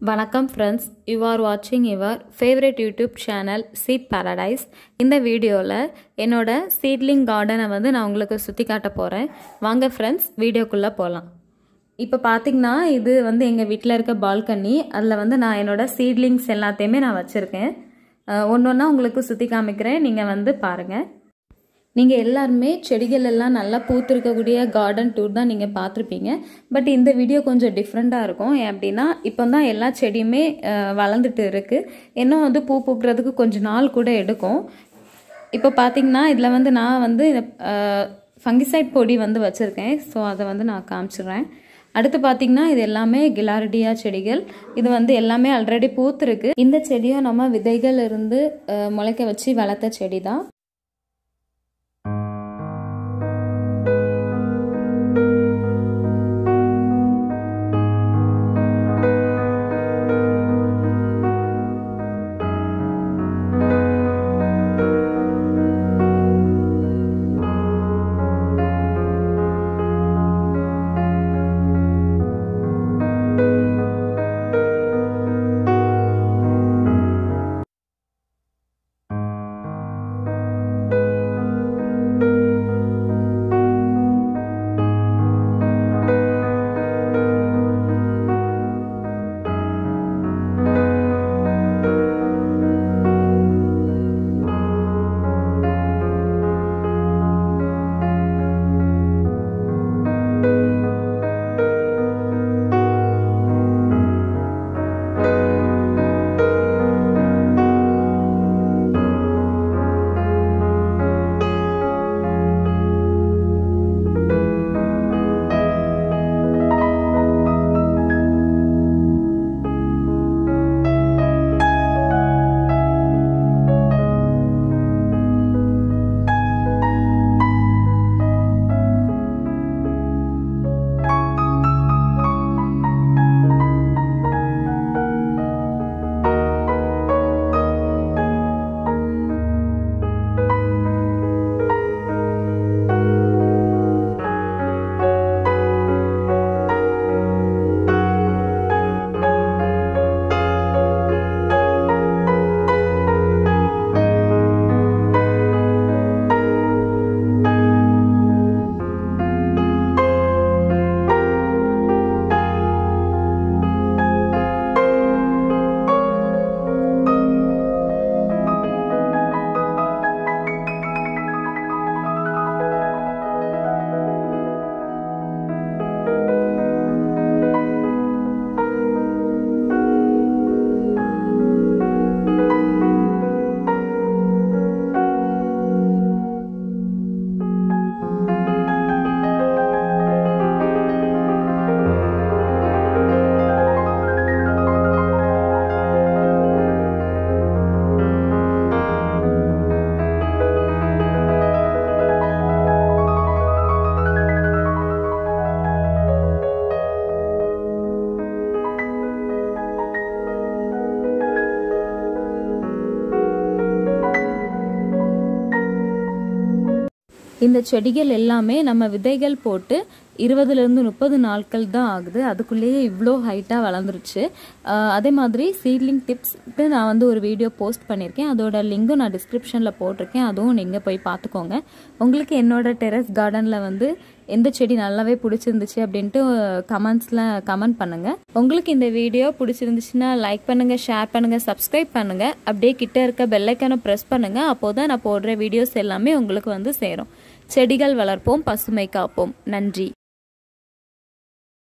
வணக்கம் friends you are வாட்சிங் your favourite YouTube channel Cheat Paradise இந்த வீடியோவில் என்னோட சீட்லிங் கார்டனை வந்து நான் உங்களுக்கு சுற்றி காட்ட போகிறேன் வாங்க ஃப்ரெண்ட்ஸ் வீடியோக்குள்ளே போகலாம் இப்போ பார்த்தீங்கன்னா இது வந்து எங்கள் வீட்டில் இருக்க பால்கனி அதில் வந்து நான் என்னோட சீட்லிங்ஸ் எல்லாத்தையுமே நான் வச்சுருக்கேன் ஒன்று ஒன்றா உங்களுக்கு சுற்றி காமிக்கிறேன் நீங்கள் வந்து பாருங்கள் நீங்கள் எல்லாருமே செடிகள் எல்லாம் நல்லா பூத்திருக்கக்கூடிய கார்டன் டூர் தான் நீங்கள் பார்த்துருப்பீங்க பட் இந்த வீடியோ கொஞ்சம் டிஃப்ரெண்ட்டாக இருக்கும் ஏன் அப்படின்னா இப்போ தான் எல்லா செடியுமே வளர்ந்துட்டு இருக்குது இன்னும் வந்து பூ பூக்கிறதுக்கு கொஞ்சம் நாள் கூட எடுக்கும் இப்போ பார்த்தீங்கன்னா இதில் வந்து நான் வந்து ஃபங்கிசைட் பொடி வந்து வச்சுருக்கேன் ஸோ அதை வந்து நான் காமிச்சிடுறேன் அடுத்து பார்த்தீங்கன்னா இது எல்லாமே கிலாரிடியா செடிகள் இது வந்து எல்லாமே ஆல்ரெடி பூத்துருக்கு இந்த செடியும் நம்ம விதைகள் இருந்து முளைக்க வச்சு வளர்த்த செடி தான் இந்த செடிகள் எல்லாமே நம்ம விதைகள் போட்டு இருபதுலேருந்து முப்பது நாட்கள் தான் ஆகுது அதுக்குள்ளேயே இவ்வளோ ஹைட்டாக வளர்ந்துருச்சு அதே மாதிரி சீட்லிங் டிப்ஸ்க்கு நான் வந்து ஒரு வீடியோ போஸ்ட் பண்ணியிருக்கேன் அதோட லிங்கும் நான் டிஸ்கிரிப்ஷனில் போட்டிருக்கேன் அதுவும் நீங்கள் போய் பார்த்துக்கோங்க உங்களுக்கு என்னோட டெரஸ் கார்டனில் வந்து எந்த செடி நல்லாவே பிடிச்சிருந்துச்சு அப்படின்ட்டு கமெண்ட்ஸில் கமெண்ட் பண்ணுங்கள் உங்களுக்கு இந்த வீடியோ பிடிச்சிருந்துச்சுன்னா லைக் பண்ணுங்கள் ஷேர் பண்ணுங்கள் சப்ஸ்கிரைப் பண்ணுங்கள் அப்படியே கிட்ட இருக்க பெல்லைக்கான ப்ரெஸ் பண்ணுங்கள் அப்போது தான் நான் போடுற வீடியோஸ் எல்லாமே உங்களுக்கு வந்து சேரும் செடிகள் வளர்ப்போம் பசுமை காப்போம் நன்றி